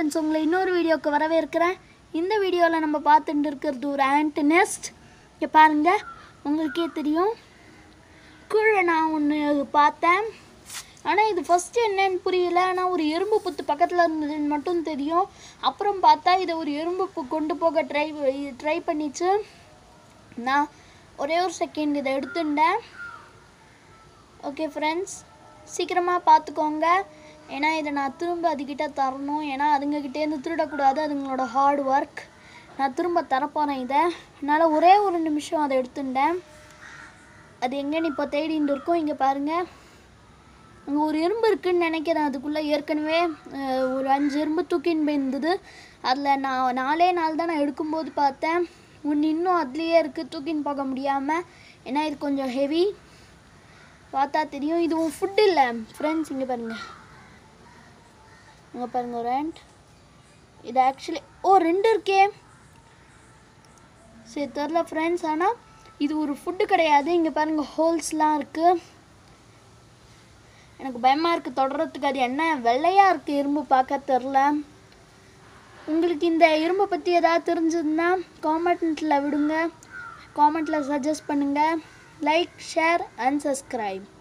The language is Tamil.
ஃப்ரெண்ட்ஸ் உங்களை இன்னொரு வீடியோக்கு வரவேற்கிறேன் இந்த வீடியோவில் நம்ம பார்த்துட்டு இருக்கிறது ஒரு ஆண்ட் நெஸ்ட் இங்கே பாருங்கள் உங்களுக்கே தெரியும் கீழே நான் ஒன்று பார்த்தேன் ஆனால் இது ஃபஸ்ட்டு என்னன்னு புரியல ஆனால் ஒரு எறும்பு புத்து பக்கத்தில் இருந்ததுன்னு மட்டும் தெரியும் அப்புறம் பார்த்தா இதை ஒரு எறும்பு பு கொண்டு போக ட்ரை ட்ரை பண்ணிச்சு நான் ஒரே ஒரு செகண்ட் இதை எடுத்துட்டேன் ஓகே ஃப்ரெண்ட்ஸ் சீக்கிரமாக பார்த்துக்கோங்க ஏன்னா இதை நான் திரும்ப அதுக்கிட்ட தரணும் ஏன்னா அதுங்கக்கிட்டேருந்து திருடக்கூடாது அதுங்களோட ஹார்ட் ஒர்க் நான் திரும்ப தரப்போகிறேன் இதை அதனால் ஒரே ஒரு நிமிஷம் அதை எடுத்துட்டேன் அது எங்கேன்னு இப்போ தேடிட்டு இருக்கோம் இங்கே பாருங்கள் அங்கே ஒரு எறும்பு இருக்குன்னு நினைக்கிறேன் அதுக்குள்ளே ஏற்கனவே அஹ், ஒரு அஞ்சு எறும்பு தூக்கின்னு போயிருந்தது அதில் நான் நாலே நாள் தான் நான் எடுக்கும்போது பார்த்தேன் ஒன்று இன்னும் அதுலேயே இருக்குது தூக்கின்னு போக முடியாமல் ஏன்னா இது கொஞ்சம் ஹெவி பார்த்தா தெரியும் இதுவும் ஃபுட் இல்லை ஃப்ரெண்ட்ஸ் இங்கே பாருங்க இங்கே பாருங்க ஒரு ant. இது ஆக்சுவலி ஓ ரெண்டு இருக்கே சரி தெரில ஃப்ரெண்ட்ஸ் ஆனால் இது ஒரு ஃபுட்டு கிடையாது இங்கே பாருங்க ஹோல்ஸ்லாம் இருக்குது எனக்கு பயமாக இருக்குது தொடர்றதுக்கு அது என்ன வெள்ளையாக இருக்குது எறும்பு பார்க்க தெரில உங்களுக்கு இந்த எறும்பை பற்றி ஏதாவது தெரிஞ்சதுன்னா காமெண்ட்டில் விடுங்க காமெண்ட்டில் சஜஸ்ட் பண்ணுங்கள் லைக் ஷேர் அண்ட் சப்ஸ்கிரைப்